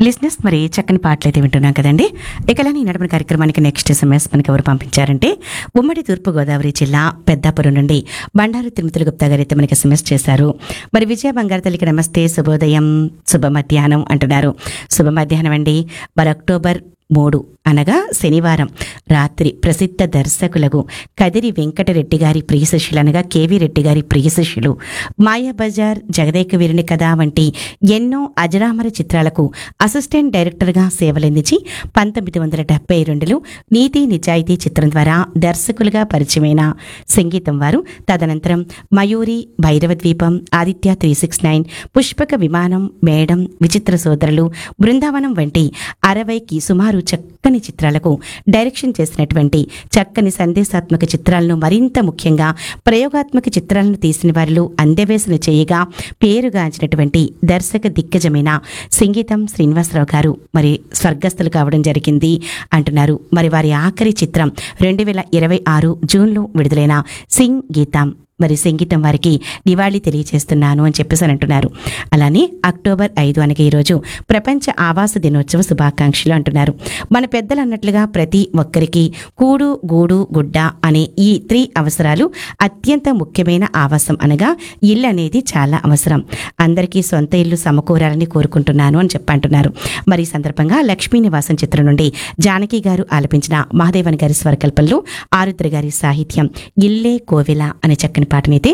లిస్నెస్ మరి చక్కని పాటలు అయితే వింటున్నాం కదండి ఇకలా ఈ నడపని కార్యక్రమానికి నెక్స్ట్ ఎస్ఎంఎస్ మనకి ఎవరు పంపించారంటే ఉమ్మడి తూర్పుగోదావరి జిల్లా పెద్దాపురం నుండి బండారు తిరుమతుల గుప్తా గారు అయితే మనకి ఎస్ఎంఎస్ చేశారు మరి విజయ బంగారు తల్లికి నమస్తే శుభోదయం శుభ మధ్యాహ్నం అంటున్నారు శుభ మధ్యాహ్నం అండి మరి అక్టోబర్ మూడు అనగా శనివారం రాత్రి ప్రసిద్ధ దర్శకులకు కదిరి వెంకటరెడ్డి గారి ప్రియ శిష్యులు అనగా కేవీ రెడ్డి గారి ప్రియ శిష్యులు మాయాబజార్ జగదేక వీరుని కథ వంటి ఎన్నో అజరామర చిత్రాలకు అసిస్టెంట్ డైరెక్టర్గా సేవలందించి పంతొమ్మిది వందల డెబ్బై రెండులో నీతి నిజాయితీ చిత్రం ద్వారా దర్శకులుగా పరిచయమైన సంగీతం వారు తదనంతరం Mayuri Bhairava Dweepam Aditya three six nine Pushpaka Vimanam madam విచిత్ర సోదరులు బృందావనం వంటి అరవైకి సుమారు చక్కని చిత్రాలకు డైరెక్షన్ చేసినటువంటి చక్కని సందేశాత్మక చిత్రాలను మరింత ముఖ్యంగా ప్రయోగాత్మక చిత్రాలను తీసిన వారిలో అందవేసిన చేయగా పేరుగాంచినటువంటి దర్శక దిగ్గజమైన సంగీతం శ్రీనివాసరావు గారు మరి స్వర్గస్థులు కావడం జరిగింది అంటున్నారు మరి వారి ఆఖరి చిత్రం రెండు వేల ఇరవై ఆరు జూన్లో విడుదలైన సింగ్ గీతం మరి సంగీతం వారికి నివాళి తెలియజేస్తున్నాను అని చెప్పేసి అని అంటున్నారు అలానే అక్టోబర్ ఐదు అనగా ఈరోజు ప్రపంచ ఆవాస దినోత్సవ శుభాకాంక్షలు అంటున్నారు మన పెద్దలు అన్నట్లుగా ప్రతి ఒక్కరికి కూడు గూడు గుడ్డ అనే ఈ త్రీ అవసరాలు అత్యంత ముఖ్యమైన ఆవాసం అనగా ఇల్లు అనేది చాలా అవసరం అందరికీ సొంత ఇల్లు సమకూరాలని కోరుకుంటున్నాను అని చెప్పంటున్నారు మరి ఈ సందర్భంగా లక్ష్మీ నివాసం చిత్రం నుండి జానకి గారు ఆలపించిన మహాదేవన్ గారి స్వరకల్పంలో ఆరుద్ర గారి సాహిత్యం ఇల్లే కోవెల అనే చక్కని పాటనైతే